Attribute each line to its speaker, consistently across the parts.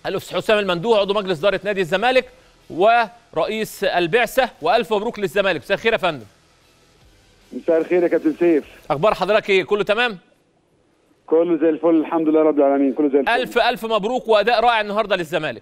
Speaker 1: الاستاذ حسام المندوه عضو مجلس اداره نادي الزمالك ورئيس البعثه والف مبروك للزمالك مساء الخير يا فندم
Speaker 2: مساء الخير يا كابتن سيف
Speaker 1: اخبار حضرتك ايه كله تمام
Speaker 2: كله زي الفل الحمد لله رب العالمين كله زي الفل
Speaker 1: الف الف مبروك واداء رائع النهارده للزمالك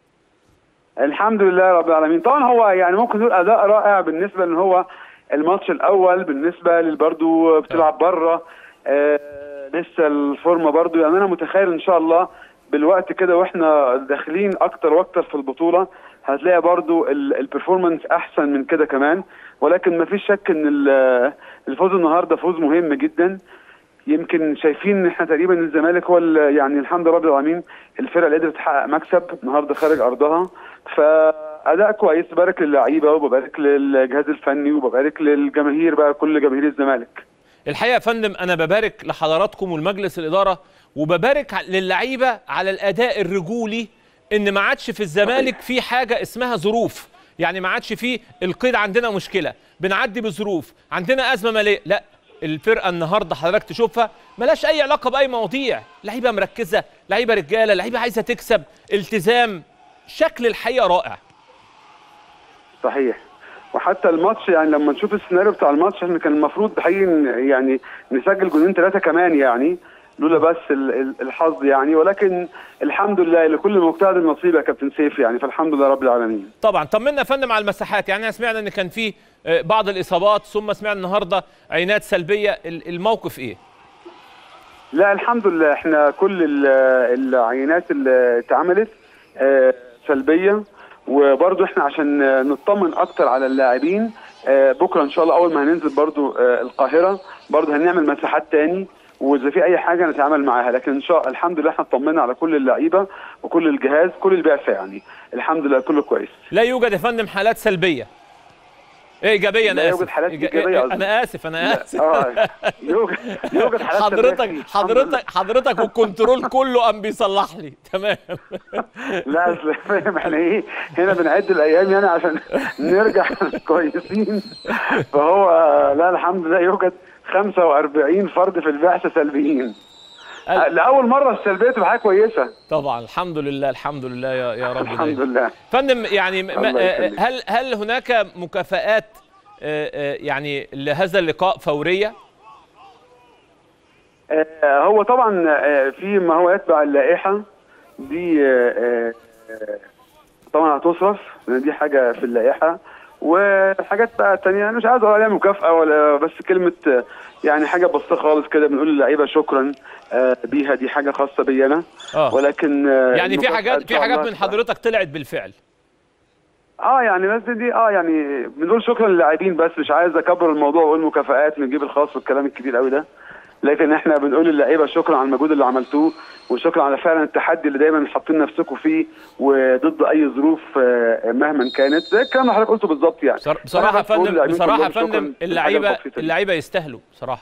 Speaker 2: الحمد لله رب العالمين طبعا هو يعني ممكن نقول اداء رائع بالنسبه ان هو الماتش الاول بالنسبه اللي برضه بتلعب بره آه لسه الفورمه برضه يعني انا متخيل ان شاء الله بالوقت كده واحنا داخلين اكتر واكتر في البطوله هتلاقي برضو البرفورمانس احسن من كده كمان ولكن ما فيش شك ان الفوز النهارده فوز مهم جدا يمكن شايفين ان احنا تقريبا الزمالك هو يعني الحمد لله رب العالمين الفرقه اللي قدرت تحقق مكسب النهارده خارج ارضها فاداء كويس ببارك للعيبه وببارك للجهاز الفني وببارك للجماهير بقى كل جماهير الزمالك
Speaker 1: الحقيقه يا فندم انا ببارك لحضراتكم والمجلس الاداره وببارك للعيبه على الاداء الرجولي ان ما عادش في الزمالك في حاجه اسمها ظروف يعني ما عادش في القيد عندنا مشكله بنعدي بظروف عندنا ازمه ماليه لا الفرقه النهارده حضرتك تشوفها ملاش اي علاقه باي مواضيع لعيبه مركزه لعيبه رجاله لعيبه عايزه تكسب التزام شكل الحقيقه رائع
Speaker 2: صحيح وحتى الماتش يعني لما نشوف السيناريو بتاع الماتش احنا كان المفروض حقيقي يعني نسجل جولين ثلاثه كمان يعني لولا بس الحظ يعني ولكن الحمد لله لكل مجتهد نصيب يا كابتن سيف يعني فالحمد لله رب العالمين.
Speaker 1: طبعا طمنا يا فندم على المساحات يعني سمعنا ان كان في بعض الاصابات ثم سمعنا النهارده عينات سلبيه الموقف ايه؟
Speaker 2: لا الحمد لله احنا كل العينات اللي اتعملت سلبيه وبرضه احنا عشان نطمن اكتر على اللاعبين بكره ان شاء الله اول ما هننزل برضه القاهره برضه هنعمل مساحات تاني واذا في اي حاجه نتعامل معاها لكن ان شاء الحمد لله احنا اطمنا على كل اللعيبه وكل الجهاز كل البعثه يعني الحمد لله كله كويس
Speaker 1: لا يوجد يا فندم حالات سلبيه ايجابيه انا
Speaker 2: لا
Speaker 1: اسف
Speaker 2: يوجد حالات ايجابيه
Speaker 1: إيجا... انا اسف انا اسف
Speaker 2: اه يوجد يوجد حالات
Speaker 1: حضرتك حضرتك حضرتك والكنترول كله قام بيصلح لي تمام
Speaker 2: لا اصل فاهم احنا ايه هنا بنعد الايام يعني عشان نرجع كويسين فهو لا الحمد لله يوجد 45 فرد في البعثه سلبيين لاول مره السلبيه تبقى حاجه كويسه
Speaker 1: طبعا الحمد لله الحمد لله يا يا رب
Speaker 2: الحمد لله
Speaker 1: فندم يعني هل هل هناك مكافآت يعني لهذا اللقاء فوريه؟
Speaker 2: هو طبعا في ما هو يتبع اللائحه دي طبعا هتصرف دي حاجه في اللائحه وحاجات بقى تانية انا مش عايز اقول عليها مكافاه ولا بس كلمه يعني حاجه بسيطه خالص كده بنقول للعيبه شكرا بيها دي حاجه خاصه بي انا
Speaker 1: آه.
Speaker 2: ولكن
Speaker 1: يعني في حاجات في حاجات من حضرتك طلعت بالفعل
Speaker 2: اه يعني بس دي اه يعني بنقول شكرا للاعبين بس مش عايز اكبر الموضوع واقول مكافآت نجيب الخاص والكلام الكبير قوي ده لكن احنا بنقول للعيبه شكرا على المجهود اللي عملتوه وشكرا على فعلا التحدي اللي دايما حاطين نفسكم فيه وضد اي ظروف مهما كانت زي الكلام اللي حضرتك قلته بالظبط يعني
Speaker 1: بصراحه يا فندم بصراحه يا فندم اللعيبه اللعيبه يستاهلوا بصراحه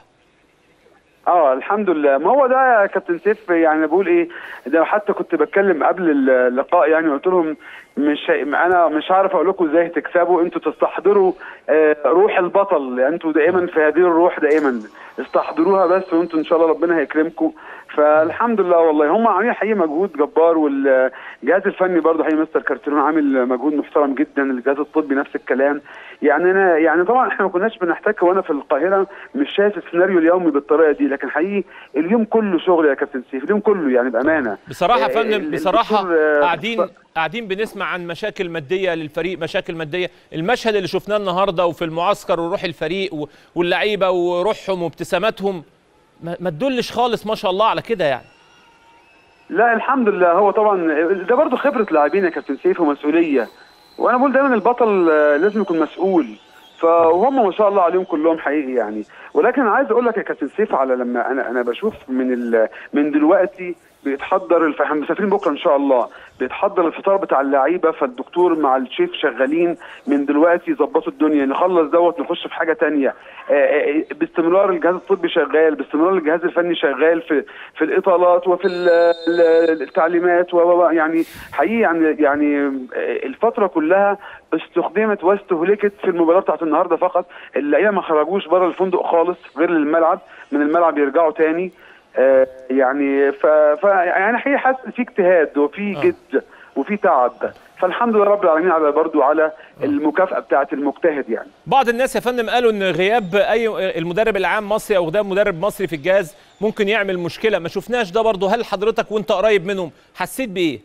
Speaker 2: اه الحمد لله ما هو ده يا كابتن سيف يعني بقول ايه ده حتى كنت بتكلم قبل اللقاء يعني قلت لهم مش انا مش عارف اقول لكم ازاي تكسبوا انتوا تستحضروا آه روح البطل انتوا دائما في هذه الروح دائما استحضروها بس وانتوا ان شاء الله ربنا هيكرمكم فالحمد لله والله هم عاملين حقيقي مجهود جبار والجهاز الفني برضه حقيقي مستر كارتيرون عامل مجهود محترم جدا الجهاز الطبي نفس الكلام يعني انا يعني طبعا احنا ما كناش بنحتك وانا في القاهره مش شايف السيناريو اليومي بالطريقه دي لكن حقيقي اليوم كله شغل يا كابتن سيف اليوم كله يعني بامانه
Speaker 1: بصراحه يا فندم بصراحه قاعدين قاعدين بنسمع عن مشاكل ماديه للفريق مشاكل ماديه المشهد اللي شفناه النهارده وفي المعسكر وروح الفريق واللعيبه وروحهم وابتساماتهم ما تدلش خالص ما شاء الله على كده يعني
Speaker 2: لا الحمد لله هو طبعا ده برضه خبره لاعبين يا كابتن سيف ومسؤوليه وانا بقول دايما البطل لازم يكون مسؤول فهم ما شاء الله عليهم كلهم حقيقي يعني ولكن عايز اقول لك يا كابتن سيف على لما انا انا بشوف من من دلوقتي بيتحضر احنا مسافرين بكره ان شاء الله بيتحضر الفطار بتاع اللعيبه فالدكتور مع الشيف شغالين من دلوقتي يظبطوا الدنيا نخلص دوت نخش في حاجه تانية باستمرار الجهاز الطبي شغال باستمرار الجهاز الفني شغال في في الاطالات وفي التعليمات و يعني حقيقي يعني يعني الفتره كلها استخدمت واستهلكت في المباراه بتاعت النهارده فقط اللعيبه ما خرجوش بره الفندق خالص غير للملعب من الملعب يرجعوا تاني آه يعني ف, ف يعني حقيقي حاسس في اجتهاد وفي جد وفي تعب فالحمد لله رب العالمين على برضو على المكافاه بتاعه المجتهد يعني
Speaker 1: بعض الناس يا فندم قالوا ان غياب اي المدرب العام مصري او غياب مدرب مصري في الجهاز ممكن يعمل مشكله ما شفناش ده برضه هل حضرتك وانت قريب منهم حسيت بايه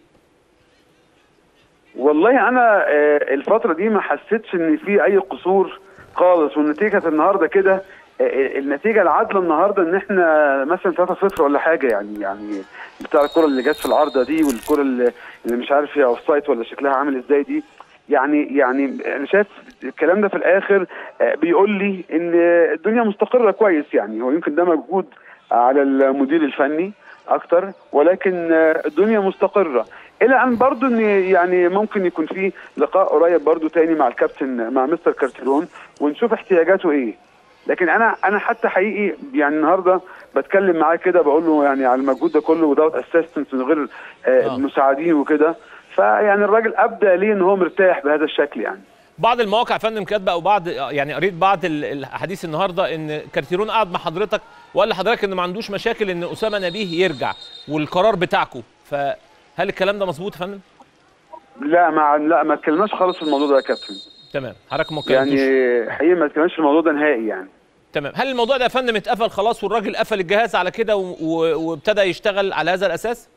Speaker 2: والله انا آه، الفتره دي ما حسيتش ان في اي قصور خالص والنتيجه النهارده كده آه، النتيجه العادله النهارده ان احنا مثلا 3-0 ولا حاجه يعني يعني بتاع الكره اللي جت في العارضه دي والكره اللي, اللي مش عارف هي اوف سايت ولا شكلها عامل ازاي دي يعني يعني انا شايف الكلام ده في الاخر آه، بيقول لي ان الدنيا مستقره كويس يعني هو يمكن ده مجهود على المدير الفني اكتر ولكن آه، الدنيا مستقره الى ان برضو ان يعني ممكن يكون في لقاء قريب برضو تاني مع الكابتن مع مستر كارتيرون ونشوف احتياجاته ايه لكن انا انا حتى حقيقي يعني النهارده بتكلم معاه كده بقول له يعني على المجهود ده كله ودوت اسيستنت من غير آه
Speaker 1: آه.
Speaker 2: مساعدين وكده فيعني الراجل ابدى ليه ان هو مرتاح بهذا الشكل يعني
Speaker 1: بعض المواقع يا فندم كاتبه او بعض يعني قريت بعض ال- الاحاديث النهارده ان كارتيرون قعد مع حضرتك وقال لحضرتك ان ما عندوش مشاكل ان اسامه نبيه يرجع والقرار بتاعكم فهل الكلام ده مظبوط يا فندم؟
Speaker 2: لا ما لا ما اتكلمناش خالص في الموضوع ده يا كابتن
Speaker 1: تمام حضرتك ما
Speaker 2: يعني
Speaker 1: اتكلمتوش
Speaker 2: حقيقي ما اتكلمناش في الموضوع ده نهائي يعني
Speaker 1: تمام هل الموضوع ده يا فندم اتقفل خلاص والراجل قفل الجهاز على كده و- و- وابتدى يشتغل على هذا الاساس؟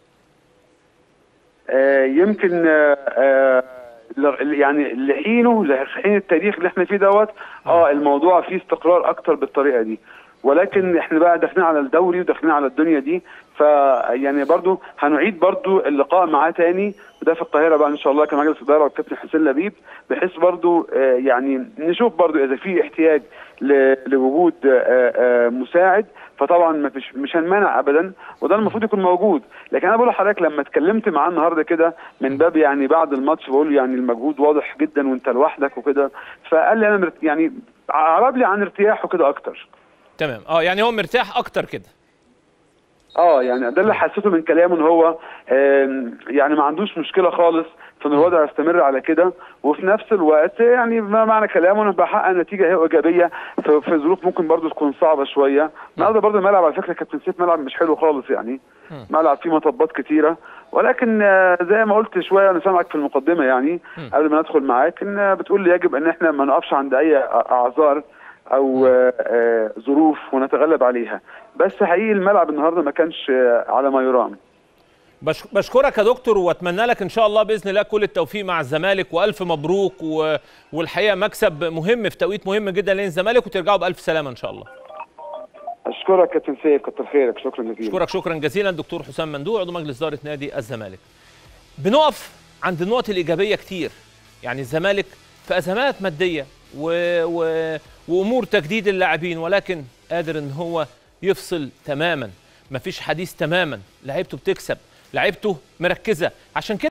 Speaker 2: آه، يمكن آه، آه، ل- يعني لحينه لحين التاريخ اللي احنا فيه دوت اه الموضوع فيه استقرار اكتر بالطريقه دي ولكن احنا بقى داخلين على الدوري وداخلين على الدنيا دي ف يعني برضو هنعيد برضو اللقاء معاه تاني وده في القاهره بقى ان شاء الله كمجلس اداره والكابتن حسين لبيب بحيث برضو آه، يعني نشوف برضو اذا في احتياج ل- لوجود آه، آه، مساعد فطبعا ما فيش مش هنمانع ابدا وده المفروض يكون موجود لكن انا بقول لحضرتك لما اتكلمت معاه النهارده كده من باب يعني بعد الماتش بقول له يعني المجهود واضح جدا وانت لوحدك وكده فقال لي انا مرت... يعني عرب لي عن ارتياحه كده اكتر
Speaker 1: تمام اه يعني هو مرتاح اكتر كده
Speaker 2: اه يعني ده اللي حسيته من كلامه ان هو آم، يعني ما عندوش مشكله خالص في ان الوضع يستمر على كده وفي نفس الوقت يعني ما معنى كلامه انه بحقق نتيجه هي ايجابيه في, في ظروف ممكن برضو تكون صعبه شويه النهارده برضو الملعب على فكره كابتن سيف ملعب مش حلو خالص يعني ملعب فيه مطبات كتيره ولكن آه، زي ما قلت شويه انا سامعك في المقدمه يعني قبل ما ندخل معاك ان آه، بتقول لي يجب ان احنا ما نقفش عند اي اعذار او آه، آه، ظروف ونتغلب عليها بس حقيقي الملعب النهارده ما كانش آه، على ما يرام
Speaker 1: بش- بشكرك يا دكتور واتمنى لك ان شاء الله باذن الله كل التوفيق مع الزمالك والف مبروك و... والحقيقه مكسب مهم في توقيت مهم جدا للزمالك وترجعوا بالف سلامه ان شاء الله
Speaker 2: اشكرك كابتن سيف كتر خيرك شكرا جزيلا
Speaker 1: اشكرك شكرا جزيلا دكتور حسام مندوع عضو مجلس اداره نادي الزمالك بنقف عند النقط الايجابيه كتير يعني الزمالك في ازمات ماديه و... و... وامور تجديد اللاعبين ولكن قادر ان هو يفصل تماما مفيش حديث تماما لعيبته بتكسب لعيبته مركزه عشان كده